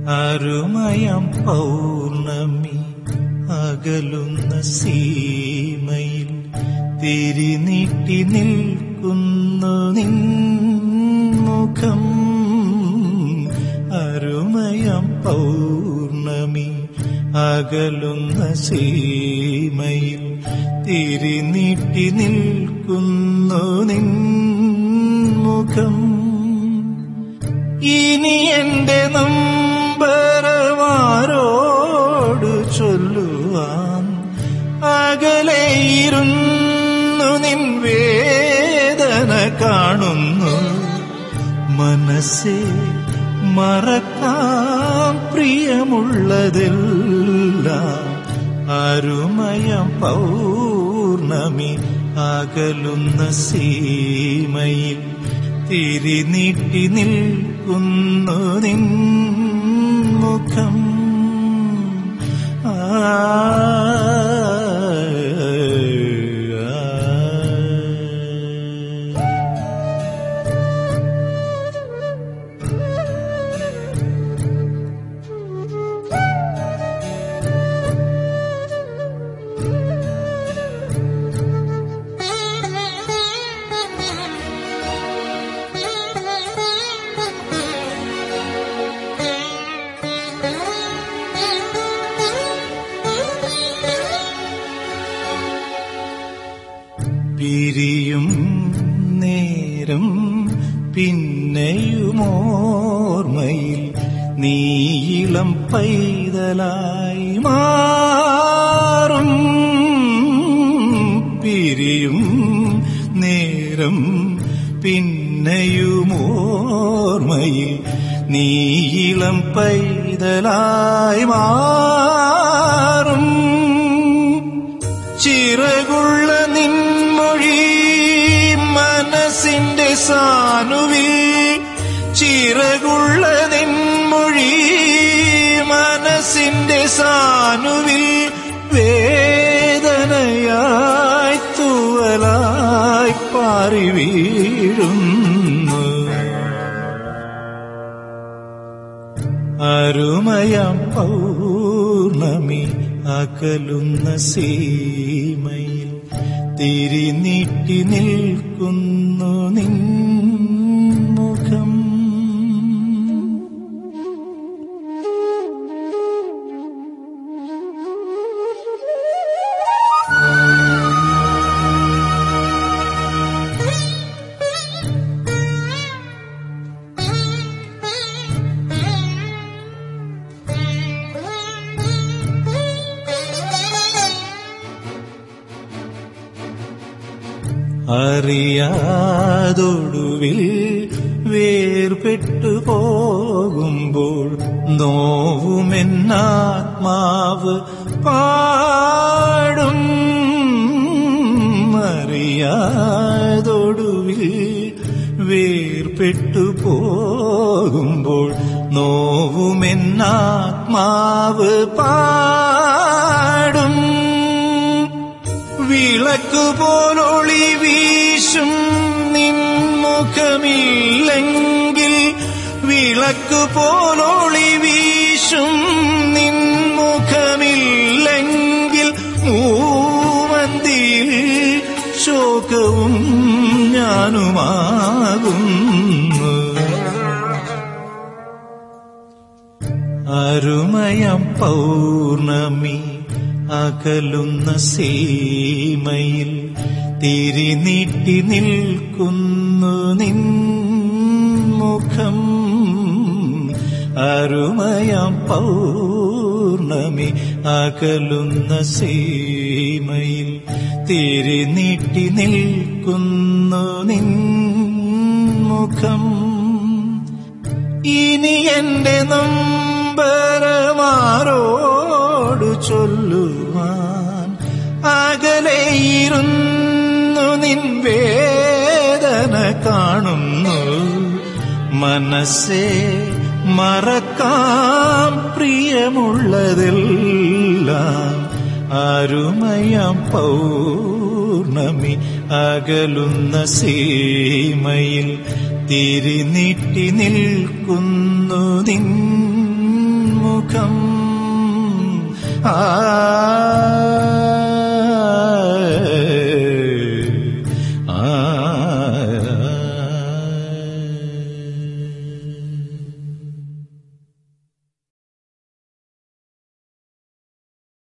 അരുമയം പൗർണമി അകലുന്ന സീമയിൽ തിരിനീട്ടി നിൽക്കുന്നു നിൻമുഖം അരുമയം പൗർണമി അകലുന്ന സീമയിൽ തിരിനീട്ടി നിൽക്കുന്നു നിൻമുഖം ഇനി എന്റെ നമ്പരമാരോട് ചൊല്ലുവാൻ അകലെയിരുന്നു നിൻ വേദന കാണുന്നു മനസ്സേ മറക്കാൻ പ്രിയമുള്ളതെല്ലാം അരുമയം പൗർണമി അകലുന്ന സീമയിൽ തിരിനീട്ടി നിൽക്കുന്നു നിൻ മുഖം ആ പിരിയും നേരം പിന്നെയുമോർമ്മയിൽ നീളം പൈതലായി മാറും പിരിയും നേരം പിന്നെയുമോർമ്മയിൽ നീളം പൈതലായി മാറും ചിറകുള്ള നിൻമൊഴി മനസ്സിന്റെ സാനുവിൽ ചിറകുള്ള നിൻമൊഴി മനസ്സിന്റെ സാനുവിൽ വേദനയായി തൂവലായി പാറി വീഴുന്നു അരുമയം പൗർണമി അകലുന്ന സീമയിൽ തിരിനീട്ടി നിൽക്കുന്നു നിൻ മുഖം അറിയാതൊടുവിൽ വേർപെട്ടു പോകുമ്പോൾ നോവുമെന്നാത്മാവ് പാടും അറിയാതൊടുവിൽ വേർപെട്ടു പോകുമ്പോൾ നോവുമെന്നാത്മാവ് പാടും വിളക്കുപോലൊളി വീശും നിൻമുഖമില്ലെങ്കിൽ വിളക്കുപോലൊളി വീശും നിൻമുഖമില്ലെങ്കിൽ മൂവന്തിയിൽ ശോകവും ഞാനുമാകുന്നു അരുമയം പൗർണമി അകലുന്ന സീമയിൽ തിരിനീട്ടി നിൽക്കുന്നു നിൻ മുഖം അരുമയം പൗർണമി അകലുന്ന സീമയിൽ തിരിനീട്ടി നിൽക്കുന്നു നിൻ മുഖം ഇനി എന്റെ നമ്പരമാരോട് ചൊല്ലുവാൻ അകലെയിരുന്നു നിൻ വേദന കാണുന്നു മനസ്സേ മറക്കാം പ്രിയമുള്ളതെല്ലാം അരുമയം പൗർണമി അകലുന്ന സീമയിൽ തിരിനീട്ടി നിൽക്കുന്നു നിൻ ആ